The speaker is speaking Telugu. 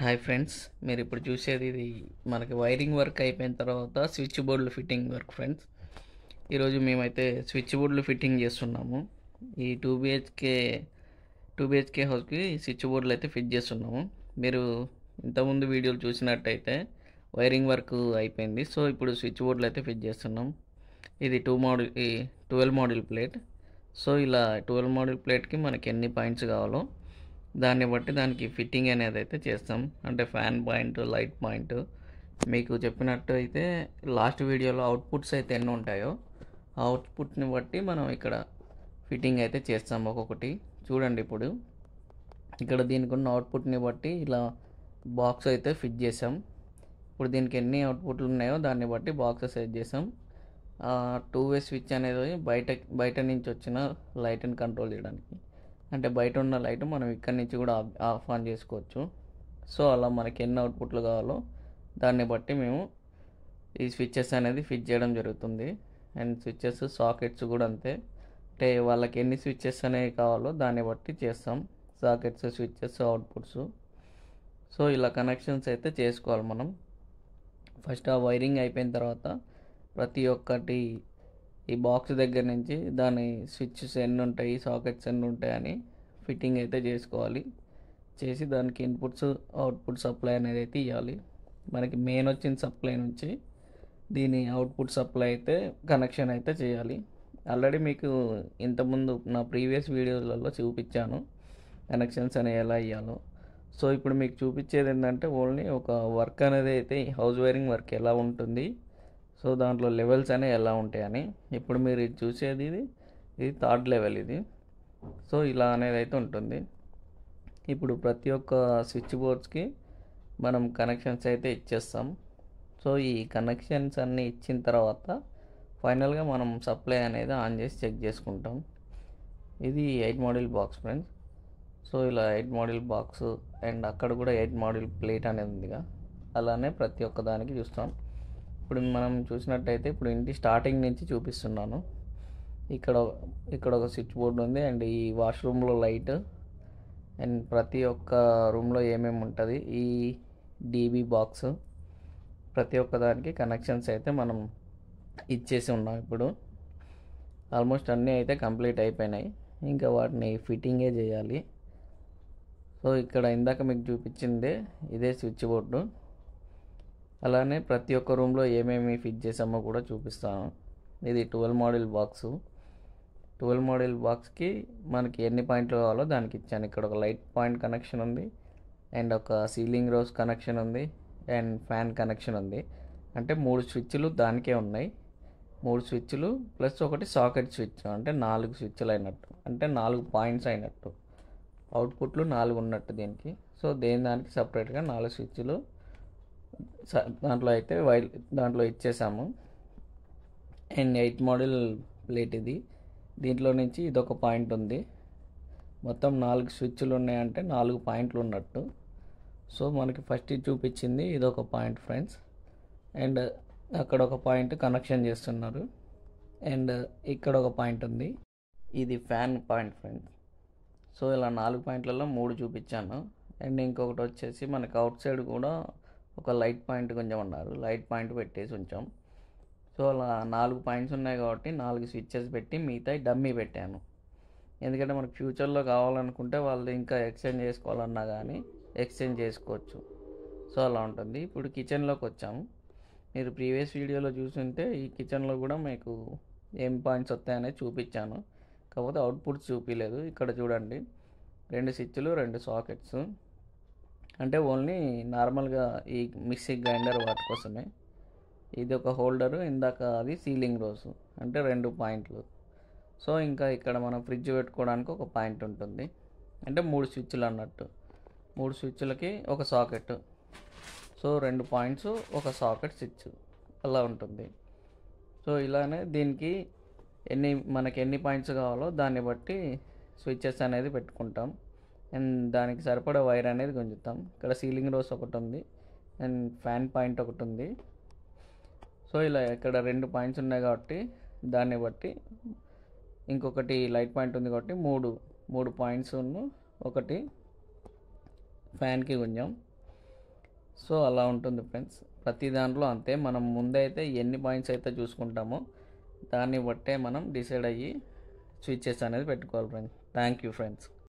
హాయ్ ఫ్రెండ్స్ మీరు ఇప్పుడు చూసేది ఇది మనకి వైరింగ్ వర్క్ అయిపోయిన తర్వాత స్విచ్ బోర్డులు ఫిట్టింగ్ వర్క్ ఫ్రెండ్స్ ఈరోజు మేమైతే స్విచ్ బోర్డులు ఫిట్టింగ్ చేస్తున్నాము ఈ టూ బిహెచ్కే టూ బిహెచ్కే హౌస్కి స్విచ్ బోర్డులు అయితే ఫిట్ చేస్తున్నాము మీరు ఇంతకుముందు వీడియోలు చూసినట్టయితే వైరింగ్ వర్క్ అయిపోయింది సో ఇప్పుడు స్విచ్ బోర్డులు అయితే ఫిట్ చేస్తున్నాం ఇది టూ మోడల్ ఈ ట్వెల్వ్ మోడల్ ప్లేట్ సో ఇలా ట్వెల్వ్ మోడల్ ప్లేట్కి మనకి ఎన్ని పాయింట్స్ కావాలో దాన్ని బట్టి దానికి ఫిట్టింగ్ అనేది అయితే చేస్తాం అంటే ఫ్యాన్ పాయింట్ లైట్ పాయింట్ మీకు చెప్పినట్టు అయితే లాస్ట్ వీడియోలో అవుట్పుట్స్ అయితే ఎన్ని ఉంటాయో ఆ అవుట్పుట్ని బట్టి మనం ఇక్కడ ఫిట్టింగ్ అయితే చేస్తాం ఒక్కొక్కటి చూడండి ఇప్పుడు ఇక్కడ దీనికి ఉన్న అవుట్పుట్ని బట్టి ఇలా బాక్స్ అయితే ఫిట్ చేసాం ఇప్పుడు దీనికి ఎన్ని అవుట్పుట్లు ఉన్నాయో దాన్ని బట్టి బాక్స్ సెట్ చేసాం టూ వే స్విచ్ అనేది బయట బయట నుంచి వచ్చిన లైట్ని కంట్రోల్ చేయడానికి అంటే బయట ఉన్న లైట్ మనం ఇక్కడి నుంచి కూడా ఆఫ్ ఆఫ్ ఆన్ చేసుకోవచ్చు సో అలా మనకి ఎన్ని అవుట్పుట్లు కావాలో దాన్ని బట్టి మేము ఈ స్విచ్చెస్ అనేది ఫిట్ చేయడం జరుగుతుంది అండ్ స్విచ్చెస్ సాకెట్స్ కూడా అంతే అంటే వాళ్ళకి ఎన్ని స్విచ్చెస్ అనేవి కావాలో దాన్ని బట్టి చేస్తాం సాకెట్స్ స్విచ్చెస్ అవుట్పుట్స్ సో ఇలా కనెక్షన్స్ అయితే చేసుకోవాలి మనం ఫస్ట్ ఆ వైరింగ్ అయిపోయిన తర్వాత ప్రతి ఒక్కటి ఈ బాక్స్ దగ్గర నుంచి దాని స్విచ్స్ ఎన్ని ఉంటాయి సాకెట్స్ ఎన్ని ఉంటాయని ఫిట్టింగ్ అయితే చేసుకోవాలి చేసి దానికి ఇన్పుట్స్ అవుట్పుట్ సప్లై అనేది అయితే ఇవ్వాలి మనకి మెయిన్ వచ్చిన సప్లై నుంచి దీని అవుట్పుట్ సప్లై అయితే కనెక్షన్ అయితే చేయాలి ఆల్రెడీ మీకు ఇంతకుముందు నా ప్రీవియస్ వీడియోలలో చూపించాను కనెక్షన్స్ అనేవి ఎలా ఇవ్వాలో సో ఇప్పుడు మీకు చూపించేది ఏంటంటే ఓన్లీ ఒక వర్క్ అనేది అయితే హౌస్ వైరింగ్ వర్క్ ఎలా ఉంటుంది సో దాంట్లో లెవెల్స్ అనేవి ఎలా ఉంటాయని ఇప్పుడు మీరు ఇది చూసేది ఇది ఇది థర్డ్ లెవెల్ ఇది సో ఇలా అనేది అయితే ఉంటుంది ఇప్పుడు ప్రతి ఒక్క స్విచ్ బోర్డ్స్కి మనం కనెక్షన్స్ అయితే ఇచ్చేస్తాం సో ఈ కనెక్షన్స్ అన్నీ ఇచ్చిన తర్వాత ఫైనల్గా మనం సప్లై అనేది ఆన్ చేసి చెక్ చేసుకుంటాం ఇది eight model box friends so ఇలా ఎయిట్ మోడల్ బాక్స్ అండ్ అక్కడ కూడా ఎయిట్ మోడల్ ప్లేట్ అనేది ఉందిగా అలానే ప్రతి ఒక్క దానికి చూస్తాం ఇప్పుడు మనం చూసినట్టయితే ఇప్పుడు ఇంటి స్టార్టింగ్ నుంచి చూపిస్తున్నాను ఇక్కడ ఇక్కడ ఒక స్విచ్ బోర్డు ఉంది అండ్ ఈ వాష్రూమ్లో లైట్ అండ్ ప్రతి ఒక్క రూమ్లో ఏమేమి ఉంటుంది ఈ డీబీ బాక్స్ ప్రతి ఒక్క దానికి కనెక్షన్స్ అయితే మనం ఇచ్చేసి ఉన్నాం ఇప్పుడు ఆల్మోస్ట్ అన్నీ అయితే కంప్లీట్ అయిపోయినాయి ఇంకా వాటిని ఫిట్టింగే చేయాలి సో ఇక్కడ ఇందాక మీకు చూపించిందే ఇదే స్విచ్ బోర్డు అలానే ప్రతి ఒక్క రూమ్లో ఏమేమి ఫిట్ చేసామో కూడా చూపిస్తాను ఇది twelve model box twelve model బాక్స్కి మనకి ఎన్ని పాయింట్లు కావాలో దానికి ఇచ్చాను ఇక్కడ ఒక లైట్ పాయింట్ కనెక్షన్ ఉంది అండ్ ఒక సీలింగ్ రోస్ కనెక్షన్ ఉంది అండ్ ఫ్యాన్ కనెక్షన్ ఉంది అంటే మూడు స్విచ్లు దానికే ఉన్నాయి మూడు స్విచ్లు ప్లస్ ఒకటి సాకెట్ స్విచ్ అంటే నాలుగు స్విచ్లు అయినట్టు అంటే నాలుగు పాయింట్స్ అయినట్టు అవుట్పుట్లు నాలుగు ఉన్నట్టు దీనికి సో దేని దానికి సపరేట్గా నాలుగు స్విచ్లు దాంట్లో అయితే వైల్ దాంట్లో ఇచ్చేసాము అండ్ ఎయిట్ మోడల్ ప్లేట్ ఇది దీంట్లో నుంచి ఇదొక పాయింట్ ఉంది మొత్తం నాలుగు స్విచ్లు ఉన్నాయంటే నాలుగు పాయింట్లు ఉన్నట్టు సో మనకి ఫస్ట్ చూపించింది ఇదొక పాయింట్ ఫ్రెండ్స్ అండ్ అక్కడ ఒక పాయింట్ కనెక్షన్ చేస్తున్నారు అండ్ ఇక్కడ ఒక పాయింట్ ఉంది ఇది ఫ్యాన్ పాయింట్ ఫ్రెండ్స్ సో ఇలా నాలుగు పాయింట్లలో మూడు చూపించాను అండ్ ఇంకొకటి వచ్చేసి మనకి అవుట్ సైడ్ కూడా ఒక లైట్ పాయింట్ కొంచెం ఉన్నారు లైట్ పాయింట్ పెట్టేసి ఉంచాం సో అలా నాలుగు పాయింట్స్ ఉన్నాయి కాబట్టి నాలుగు స్విచ్చెస్ పెట్టి మిగతా డమ్మీ పెట్టాను ఎందుకంటే మనకు ఫ్యూచర్లో కావాలనుకుంటే వాళ్ళు ఇంకా ఎక్స్చేంజ్ చేసుకోవాలన్నా కానీ ఎక్స్చేంజ్ చేసుకోవచ్చు సో అలా ఉంటుంది ఇప్పుడు కిచెన్లోకి వచ్చాము మీరు ప్రీవియస్ వీడియోలో చూసుంటే ఈ కిచెన్లో కూడా మీకు ఏం పాయింట్స్ వస్తాయనేది చూపించాను కాకపోతే అవుట్పుట్స్ చూపించలేదు ఇక్కడ చూడండి రెండు స్విచ్లు రెండు సాకెట్స్ అంటే ఓన్లీ నార్మల్గా ఈ మిక్సీ గ్రైండర్ వాటి కోసమే ఇది ఒక హోల్డరు ఇందాక అది సీలింగ్ రోస్ అంటే రెండు పాయింట్లు సో ఇంకా ఇక్కడ మనం ఫ్రిడ్జ్ పెట్టుకోవడానికి ఒక పాయింట్ ఉంటుంది అంటే మూడు స్విచ్లు అన్నట్టు మూడు స్విచ్లకి ఒక సాకెట్ సో రెండు పాయింట్స్ ఒక సాకెట్ స్విచ్ అలా ఉంటుంది సో ఇలానే దీనికి ఎన్ని మనకి ఎన్ని పాయింట్స్ కావాలో దాన్ని బట్టి స్విచ్చెస్ అనేది పెట్టుకుంటాం అండ్ దానికి సరిపడా వైర్ అనేది గుంజుతాం ఇక్కడ సీలింగ్ రోస్ ఒకటి ఉంది అండ్ ఫ్యాన్ పాయింట్ ఒకటి ఉంది సో ఇలా ఇక్కడ రెండు పాయింట్స్ ఉన్నాయి కాబట్టి దాన్ని బట్టి ఇంకొకటి లైట్ పాయింట్ ఉంది కాబట్టి మూడు మూడు పాయింట్స్ ఒకటి ఫ్యాన్కి గుంజాం సో అలా ఉంటుంది ఫ్రెండ్స్ ప్రతి దాంట్లో అంతే మనం ముందైతే ఎన్ని పాయింట్స్ అయితే చూసుకుంటామో దాన్ని బట్టే మనం డిసైడ్ అయ్యి స్విచ్చెస్ అనేది పెట్టుకోవాలి ఫ్రెండ్స్ థ్యాంక్ యూ ఫ్రెండ్స్